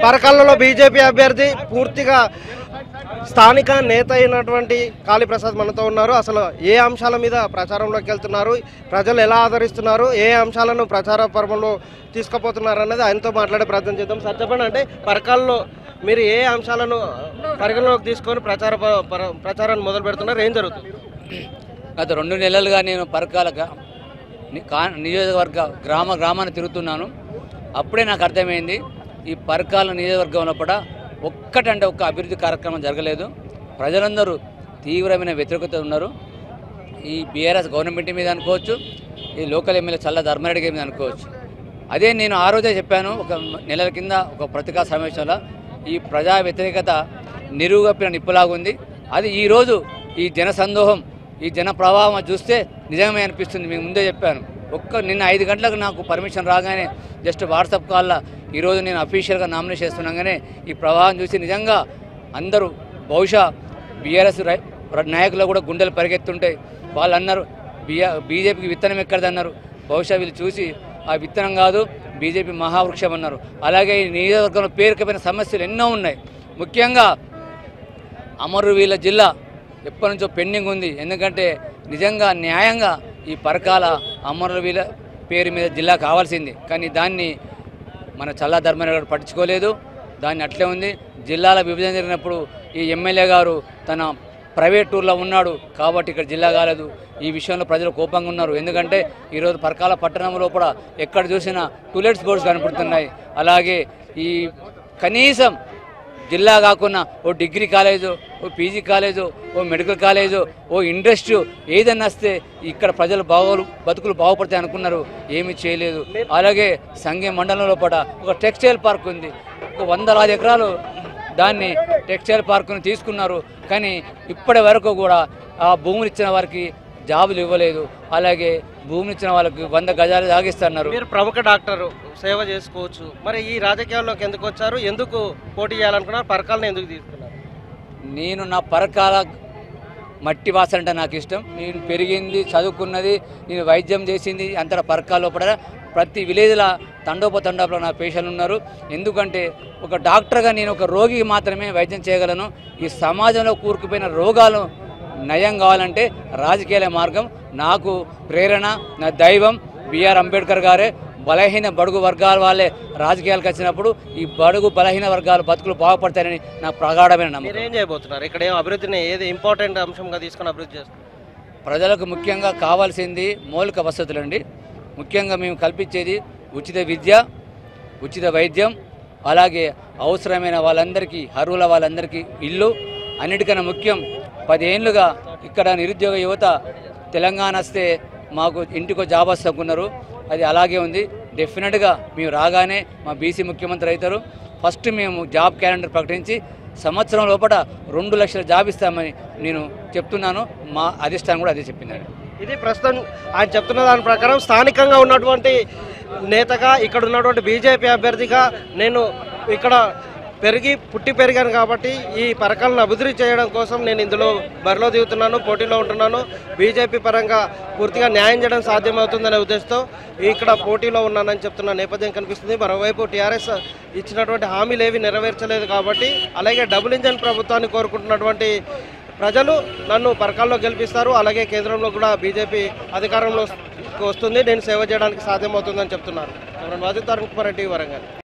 పరకాలలో BJP అభ్యర్థి పూర్తిగా స్థానిక నేత అయినటువంటి కాళీప్రసాద్ మనతో ఉన్నారు అసలు ఏ అంశాల మీద ప్రచారంలోకి వెళ్తున్నారు ప్రజలు ఎలా ఆదరిస్తున్నారు ఏ అంశాలను ప్రచార పర్వంలో తీసుకుపోతున్నారు అన్నది ఆయనతో మాట్లాడే ప్రయత్నం చేద్దాం సార్ చెప్పండి అంటే పరకాల్లో మీరు ఏ అంశాలను పరిగణలోకి తీసుకొని ప్రచార ప- పర- ప్రచారాన్ని మొదలు పెడుతున్నారు ఏం జరుగుతుంది గత రెండు నెలలుగా నేను పరకాల గ్రా- ని- కా- నియోజకవర్గ గ్రామ గ్రామాన్ని తిరుగుతున్నాను అప్పుడే నాకు అర్థమైంది ఈ పరకాల నియోజకవర్గం లోపల ఒక్కటంటే ఒక్క అభివృద్ధి కార్యక్రమం జరగలేదు ప్రజలందరూ తీవ్రమైన వ్యతిరేకత ఉన్నారు ఈ బీఆర్ఎస్ గవర్నమెంట్ మీద అనుకోవచ్చు ఈ లోకల్ ఎమ్మెల్యే చల్ల ధర్మారెడ్డి గారి మీద అనుకోవచ్చు అదే నేను ఆ రోజే చెప్పాను ఒక నెలల కింద ఒక పత్రికా సమావేశంలో ఈ ప్రజా వ్యతిరేకత నిరుగప్పిన నిప్పులాగా ఉంది అది ఈరోజు ఈ జన సందోహం ఈ జన ప్రవాహం అది చూస్తే నిజమే అనిపిస్తుంది మీకు ముందే చెప్పాను ఒక్క నిన్న ఐదు గంటలకు నాకు పర్మిషన్ రాగానే జస్ట్ వాట్సాప్ కాల్లో ఈరోజు నేను అఫీషియల్గా నామినేషన్ చేస్తున్నాగానే ఈ ప్రవాహం చూసి నిజంగా అందరూ బహుశా బీఆర్ఎస్ నాయకులు కూడా గుండెలు పరిగెత్తుంటాయి వాళ్ళు అన్నారు బిఆర్ బీజేపీకి విత్తనం ఎక్కడదన్నారు బహుశా వీళ్ళు చూసి ఆ విత్తనం కాదు బీజేపీ మహావృక్షం అన్నారు అలాగే ఈ నియోజకవర్గంలో పేరుకపోయిన సమస్యలు ఎన్నో ఉన్నాయి ముఖ్యంగా అమరువీల జిల్లా ఎప్పటి నుంచో పెండింగ్ ఉంది ఎందుకంటే నిజంగా న్యాయంగా ఈ పరకాల అమరువీల పేరు మీద జిల్లా కావాల్సింది కానీ దాన్ని మన చల్లా ధర్మరావు గారు పట్టించుకోలేదు దాన్ని అట్లే ఉంది జిల్లాల విభజన జరిగినప్పుడు ఈ ఎమ్మెల్యే గారు తన ప్రైవేట్ టూర్లో ఉన్నాడు కాబట్టి ఇక్కడ జిల్లా కాలేదు ఈ విషయంలో ప్రజలు కోపంగా ఉన్నారు ఎందుకంటే ఈరోజు పరకాల పట్టణం లోపల ఎక్కడ చూసినా టూలెట్స్ బోర్డ్స్ కనపడుతున్నాయి అలాగే ఈ కనీసం జిల్లా కాకుండా ఓ డిగ్రీ కాలేజు ఓ పీజీ కాలేజు ఓ మెడికల్ కాలేజు ఓ ఇండస్ట్రీ ఏదన్నా వస్తే ఇక్కడ ప్రజలు బాగోలు బతుకులు బాగుపడతాయి అనుకున్నారు ఏమీ చేయలేదు అలాగే సంఘం మండలం లోపల ఒక టెక్స్టైల్ పార్క్ ఉంది ఒక వందలాది ఎకరాలు దాన్ని టెక్స్టైల్ పార్కును తీసుకున్నారు కానీ ఇప్పటి వరకు కూడా ఆ భూములు ఇచ్చిన వారికి జాబులు ఇవ్వలేదు అలాగే భూములు ఇచ్చిన వాళ్ళకి వంద గజాలు సాగిస్తున్నారు మీరు ప్రముఖ డాక్టర్ సేవ చేసుకోవచ్చు మరి ఈ రాజకీయాల్లోకి ఎందుకు వచ్చారు ఎందుకు పోటీ చేయాలనుకున్నారు పరకాలను ఎందుకు తీసుకున్నారు నేను నా పరకాల మట్టి వాసన అంటే నాకు ఇష్టం నేను పెరిగింది చదువుకున్నది నేను వైద్యం చేసింది అంతటా పరకాల లోపల ప్రతి విలేజ్లో తండోపతండాపులో నా పేషెంట్లు ఉన్నారు ఎందుకంటే ఒక డాక్టర్గా నేను ఒక రోగికి మాత్రమే వైద్యం చేయగలను ఈ సమాజంలో కూరుకుపోయిన రోగాలు నయం కావాలంటే రాజకీయాల మార్గం నాకు ప్రేరణ నా దైవం బిఆర్ అంబేద్కర్ గారే బలహీన బడుగు వర్గాల వాళ్ళే రాజకీయాలకు వచ్చినప్పుడు ఈ బడుగు బలహీన వర్గాల బతుకులు బాగుపడతాయని నా ప్రగాఢమైన నమ్మకం మీరు ఏం చేయబోతున్నారు ఇక్కడ ఏం అభివృద్ధిని ఏది ఇంపార్టెంట్ అంశంగా తీసుకొని అభివృద్ధి చేస్తారు ప్రజలకు ముఖ్యంగా కావాల్సింది మౌలిక వసతులండి ముఖ్యంగా మేము కల్పించేది ఉచిత విద్య ఉచిత వైద్యం అలాగే అవసరమైన వాళ్ళందరికీ అర్హుల వాళ్ళందరికీ ఇల్లు అన్నిటికన్నా ముఖ్యం పదేళ్ళుగా ఇక్కడ నిరుద్యోగ యువత తెలంగాణ వస్తే మాకు ఇంటికో జాబ్ వస్తున్నారు అది అలాగే ఉంది డెఫినెట్గా మేము రాగానే మా బీసీ ముఖ్యమంత్రి అవుతారు ఫస్ట్ మేము జాబ్ క్యాలెండర్ ప్రకటించి సంవత్సరం లోపల రెండు లక్షల జాబ్ ఇస్తామని నేను చెప్తున్నాను మా అధిష్టానం కూడా అదే చెప్పిందండి ఇది ప్రస్తుతం ఆయన చెప్తున్న దాని ప్రకారం స్థానికంగా ఉన్నటువంటి నేతగా ఇక్కడ ఉన్నటువంటి బీజేపీ అభ్యర్థిగా నేను ఇక్కడ పెరిగి పుట్టి పెరిగాను కాబట్టి ఈ పరకాలను అభివృద్ధి చేయడం కోసం నేను ఇందులో బరిలో దిగుతున్నాను పోటీలో ఉంటున్నాను బీజేపీ పరంగా పూర్తిగా న్యాయం చేయడం సాధ్యమవుతుందనే ఉద్దేశంతో ఇక్కడ పోటీలో ఉన్నానని చెప్తున్న నేపథ్యం కనిపిస్తుంది మరోవైపు టీఆర్ఎస్ ఇచ్చినటువంటి హామీలు ఏవి నెరవేర్చలేదు కాబట్టి అలాగే డబుల్ ఇంజన్ ప్రభుత్వాన్ని కోరుకుంటున్నటువంటి ప్రజలు నన్ను పరకాల్లో గెలిపిస్తారు అలాగే కేంద్రంలో కూడా బీజేపీ అధికారంలో వస్తుంది నేను సేవ చేయడానికి సాధ్యమవుతుందని చెప్తున్నారు వాదితారు కుమారెడ్డి వరంగల్